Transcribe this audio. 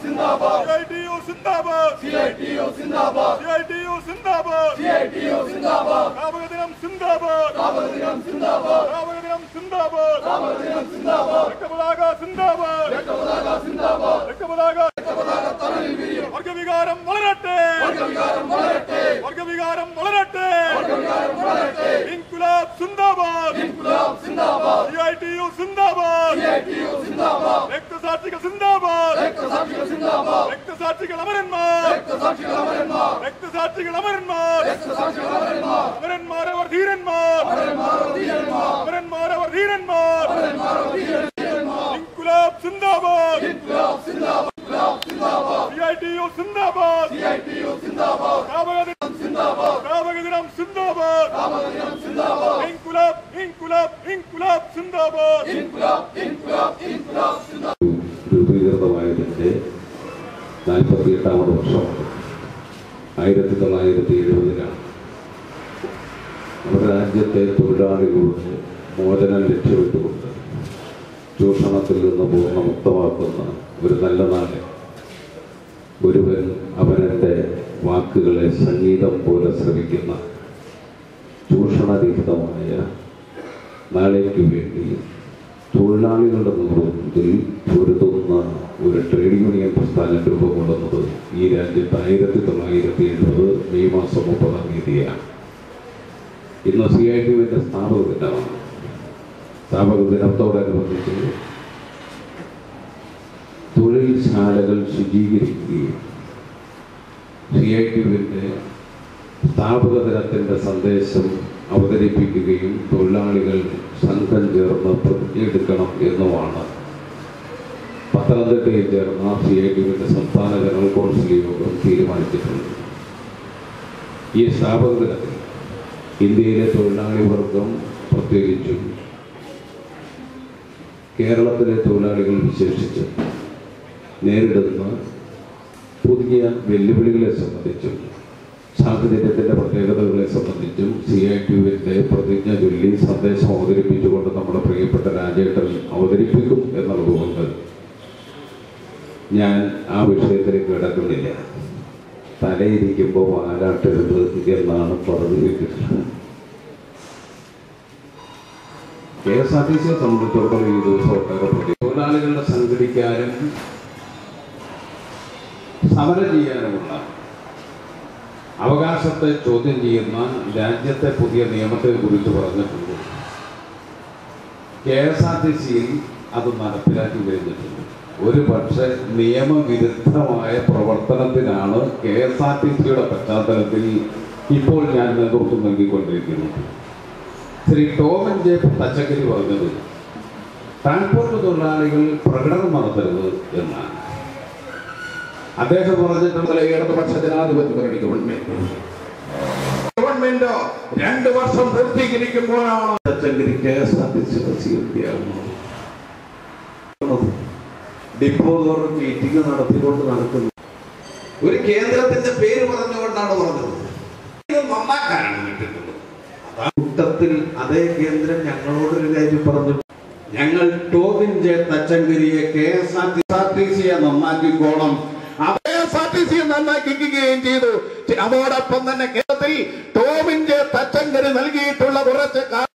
സിന്ദാബാദ് CITU സിന്ദാബാദ് CITU സിന്ദാബാദ് CITU സിന്ദാബാദ് CITU സിന്ദാബാദ് സ്ഥാപക ദിനം സിന്ദാബാദ് താപദിനം സിന്ദാബാദ് സ്ഥാപക ദിനം സിന്ദാബാദ് താപദിനം സിന്ദാബാദ് രക്തപതാക സിന്ദാബാദ് രക്തപതാക സിന്ദാബാദ് രക്തപതാക രക്തപതാക തണലിൽ വിരിയും വർഗവികാരം വളരട്ടെ വർഗവികാരം വളരട്ടെ വർഗവികാരം വളരട്ടെ വർഗവികാരം വളരട്ടെ ഇൻകുലാബ് സിന്ദാബാദ് ഇൻകുലാബ് സിന്ദാബാദ് CITU സിന്ദാബാദ് CITU സിന്ദാബാദ് രക്തസാക്ഷികൾ സിന്ദാബാദ് രക്തസാക്ഷികൾ സിന്ദാബാദ് രക്തസാക്ഷികൾ അമരന്മാർ രക്തസാക്ഷികൾ അമരന്മാർ രക്തസാക്ഷികൾ അമരന്മാർ രക്തസാക്ഷികൾ അമരന്മാർ അമരന്മാർ അവർ ധീരന്മാർ അമരന്മാർ ധീരന്മാർ അമരന്മാർ അവർ ധീരന്മാർ അമരന്മാർ ധീരന്മാർ ഇൻകുലാബ് സിന്ദാബാദ് ഇൻകുലാബ് സിന്ദാബാദ് ഇൻകുലാബ് സിന്ദാബാദ് CITU സിന്ദാബാദ് CITU സിന്ദാബാദ് സ്ഥാപക ദിനം സിന്ദാബാദ് സ്ഥാപക ദിനം സിന്ദാബാദ് താപദിനം സിന്ദാബാദ് ഇൻകുലാബ് ഇൻകുലാബ് ഇൻകുലാബ് സിന്ദാബാദ് ഇൻകുലാബ് ഇൻകുലാബ് ഇൻകുലാബ് സിന്ദാബാദ് രൂപീകൃതമായതിൻ്റെ നാൽപ്പത്തിയെട്ടാമത് വർഷമാണ് ആയിരത്തി തൊള്ളായിരത്തി എഴുപതിലാണ് നമ്മുടെ രാജ്യത്തെ തൊഴിലാളികളുടെ മോചനം ലക്ഷ്യമിട്ടുകൊണ്ട് ചൂഷണത്തിൽ നിന്ന് പൂർണ്ണമുക്തമാക്കുന്ന ഒരു നല്ല നാളെ ഒരുവൻ അവനൻ്റെ വാക്കുകളെ സംഗീതം പോലെ ശ്രവിക്കുന്ന ചൂഷണരഹിതമായ നാളേക്ക് വേണ്ടി തൊഴിലാളികളുടെ നേതൃത്വത്തിൽ പൊരുതുന്ന ഒരു ട്രേഡ് യൂണിയൻ പ്രസ്ഥാനം രൂപം കൊള്ളുന്നത് ഈ രാജ്യത്ത് ആയിരത്തി തൊള്ളായിരത്തി എഴുപത് മെയ് മാസം മുപ്പതാം തീയതിയാണ് ഇന്ന് സി ഐ ടിയുടെ സ്ഥാപക ദിനമാണ് സ്ഥാപക ദിനത്തോടനുബന്ധിച്ച് തൊഴിൽശാലകൾ ശുചീകരിക്കുകയും സി ഐ ടിയുടെ സ്ഥാപക ദിനത്തിൻ്റെ സന്ദേശം അവതരിപ്പിക്കുകയും തൊഴിലാളികൾ സംഘം ചേർന്ന് പ്രതിജ്ഞയെടുക്കണം എന്നുമാണ് പത്തനംതിട്ടയിൽ ചേർന്ന സി ഐ ടിയുടെ സംസ്ഥാന ജനറൽ കൗൺസിൽ യോഗം തീരുമാനിച്ചിട്ടുണ്ട് ഈ സ്ഥാപക ദിനത്തിൽ ഇന്ത്യയിലെ തൊഴിലാളി വർഗം പ്രത്യേകിച്ചും കേരളത്തിലെ തൊഴിലാളികൾ വിശേഷിച്ച് നേരിടുന്ന പുതിയ വെല്ലുവിളികളെ സംബന്ധിച്ചും സാഹചര്യത്തിൻ്റെ പ്രത്യേകതകളെ സംബന്ധിച്ചും സി ഐ ടിയുവിൻ്റെ പ്രതിജ്ഞ ചൊല്ലി സന്ദേശം അവതരിപ്പിച്ചുകൊണ്ട് നമ്മുടെ പ്രിയപ്പെട്ട രാജേട്ടൻ അവതരിപ്പിക്കും എന്നുള്ളതുകൊണ്ട് ഞാൻ ആ വിഷയത്തിലേക്ക് കിടക്കുന്നില്ല തലയിരിക്കുമ്പോൾ വാലാട്ടരുത് എന്നാണ് പറഞ്ഞു കേട്ടിട്ടുള്ളത് കെ എസ് ആർ ടി സിയെ സംബന്ധിച്ചിടത്തോളം ഈ ദിവസം ഒട്ടേറെ പ്രതി- തൊഴിലാളികളുടെ സംഘടിക്കാനും സമരം ചെയ്യാനുമുള്ള അവകാശത്തെ ചോദ്യം ചെയ്യുന്ന രാജ്യത്തെ പുതിയ നിയമത്തെ കുറിച്ച് പറഞ്ഞിട്ടുണ്ട് കെ എസ് ആർ ടി സിയിൽ അത് നടപ്പിലാക്കി കഴിഞ്ഞിട്ടുണ്ട് ഒരു പക്ഷേ നിയമവിരുദ്ധമായ പ്രവർത്തനത്തിനാണ് കെ എസ് ആർ ടി സിയുടെ പശ്ചാത്തലത്തിൽ ഇപ്പോൾ ഞാൻ നേതൃത്വം നൽകിക്കൊണ്ടിരിക്കുന്നത് ശ്രീ ടോമൻ ജെ തച്ചക്കരി പറഞ്ഞത് ട്രാൻസ്പോർട്ട് തൊഴിലാളികൾ പ്രകടനം നടത്തരുത് എന്നാണ് അദ്ദേഹം പറഞ്ഞിട്ടുള്ള ഇടതുപക്ഷ ജനാധിപത്യ ഭരണ ഗവൺമെന്റ് ഗവൺമെന്റ് രണ്ട് വർഷം പൂർത്തീകരിക്കുമ്പോഴാണ് Thachankary K S R T C സ്വീകരിക്കുകയാകുന്നത് ഡിപ്പോ തോറും മീറ്റിംഗ് നടത്തിക്കൊണ്ട് നടക്കുന്നു ഒരു കേന്ദ്രത്തിന്റെ പേര് പറഞ്ഞുകൊണ്ടാണ് പറഞ്ഞത് ഇത് നന്നാക്കാനാണ് കിട്ടുന്നത് കൂട്ടത്തിൽ അതേ കേന്ദ്രം ഞങ്ങളോടൊരു കാര്യം പറഞ്ഞു ഞങ്ങൾ ടോബിൻ ജെ തച്ചങ്കരിയെ കെ എസ് ആർ ടി സിയെ നന്നാക്കിക്കോണം കെ എസ് ആർ ടി സിയെ നന്നാക്കിക്കുകയും ചെയ്തു അതോടൊപ്പം തന്നെ കേരളത്തിൽ ടോബിൻ ജെ തച്ചങ്കരി നൽകിയിട്ടുള്ള കുറച്ച് കാ-